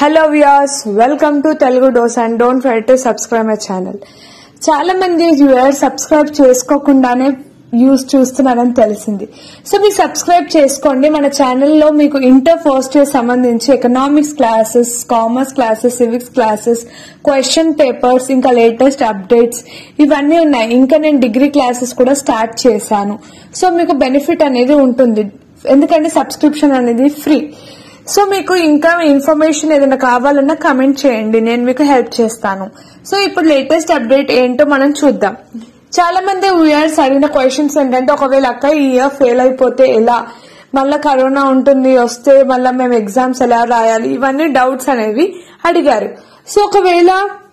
hello viewers welcome to Telugu dose and don't for to subscribe my channel చాలా మంది viewers subscribe చేసుకోకుండానే use చూస్తున్నారని తెలిసింది so మీరు subscribe చేసుకోండి మన ఛానల్లో మీకు ఇంటర్ ఫస్ట్ ఇయర్ సంబంధించి economics classes commerce classes civics classes question papers ఇంకా లేటెస్ట్ అప్డేట్స్ ఇవన్నీ ఉన్నాయి ఇంకా నేను డిగ్రీ క్లాసెస్ కూడా స్టార్ట్ చేశాను సో మీకు బెనిఫిట్ అనేది ఉంటుంది ఎందుకంటే సబ్స్క్రిప్షన్ అనేది ఫ్రీ సో మీకు ఇంకా ఇన్ఫర్మేషన్ ఏదైనా కావాలన్నా కమెంట్ చేయండి నేను మీకు హెల్ప్ చేస్తాను సో ఇప్పుడు లేటెస్ట్ అప్డేట్ ఏంటో మనం చూద్దాం చాలా మంది వ్యూయర్స్ అడిగిన క్వశ్చన్స్ ఏంటంటే ఒకవేళ అక్క ఈ ఇయర్ ఫెయిల్ అయిపోతే ఎలా మళ్ళా కరోనా ఉంటుంది వస్తే మళ్ళీ మేము ఎగ్జామ్స్ ఎలా రాయాలి ఇవన్నీ డౌట్స్ అనేవి అడిగారు సో ఒకవేళ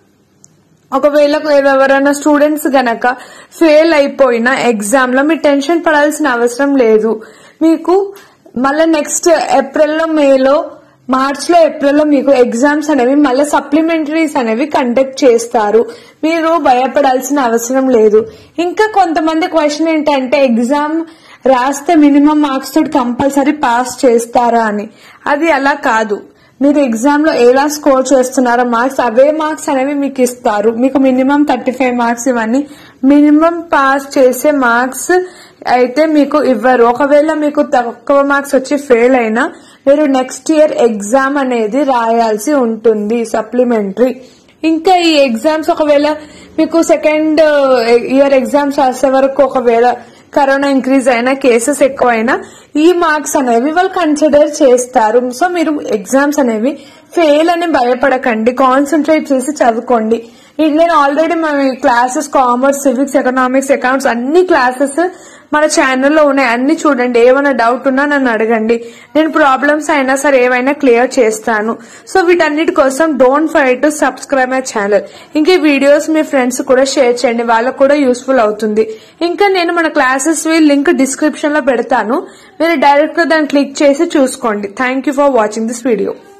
ఒకవేళ ఎవరైనా స్టూడెంట్స్ గనక ఫెయిల్ అయిపోయిన ఎగ్జామ్ లో మీరు టెన్షన్ పడాల్సిన అవసరం లేదు మీకు మళ్ళీ నెక్స్ట్ ఏప్రిల్లో మేలో మార్చ్ లో ఏప్రిల్లో మీకు ఎగ్జామ్స్ అనేవి మళ్ళీ సప్లిమెంటరీస్ అనేవి కండక్ట్ చేస్తారు మీరు భయపడాల్సిన అవసరం లేదు ఇంకా కొంతమంది క్వశ్చన్ ఏంటంటే ఎగ్జామ్ రాస్తే మినిమం మార్క్స్ తోటి కంపల్సరీ పాస్ చేస్తారా అని అది అలా కాదు మీరు ఎగ్జామ్ లో ఎలా స్కోర్ చేస్తున్నారో మార్క్స్ అవే మార్క్స్ అనేవి మీకు ఇస్తారు మీకు మినిమం థర్టీ ఫైవ్ మార్క్స్ ఇవన్నీ మినిమం పాస్ చేసే మార్క్స్ అయితే మీకు ఇవ్వరు ఒకవేళ మీకు తక్కువ మార్క్స్ వచ్చి ఫెయిల్ అయినా మీరు నెక్స్ట్ ఇయర్ ఎగ్జామ్ అనేది రాయాల్సి ఉంటుంది సప్లిమెంటరీ ఇంకా ఈ ఎగ్జామ్స్ ఒకవేళ మీకు సెకండ్ ఇయర్ ఎగ్జామ్స్ రాసే వరకు ఒకవేళ కరోనా ఇంక్రీజ్ అయినా కేసెస్ ఎక్కువైనా ఈ మార్క్స్ అనేవి వాళ్ళు కన్సిడర్ చేస్తారు సో మీరు ఎగ్జామ్స్ అనేవి ఫెయిల్ అని భయపడకండి కాన్సన్ట్రేట్ చేసి చదువుకోండి ఇది నేను ఆల్రెడీ మన classes commerce civics economics accounts అన్ని క్లాసెస్ మన ఛానల్లో ఉన్నాయి అన్ని చూడండి ఏమైనా డౌట్ ఉన్నా నన్ను అడగండి నేను ప్రాబ్లమ్స్ అయినా సరే ఏవైనా క్లియర్ చేస్తాను సో వీటన్నిటి కోసం don't for to subscribe my channel ఇంకా ఈ వీడియోస్ మీ ఫ్రెండ్స్ కూడా షేర్ చేయండి వాళ్ళకు కూడా యూస్ఫుల్ అవుతుంది ఇంకా నేను మన క్లాసెస్ లింక్ డిస్క్రిప్షన్ లో పెడతాను మీరు డైరెక్ట్ గా దాన్ని క్లిక్ చేసి చూసుకోండి thank you for watching this video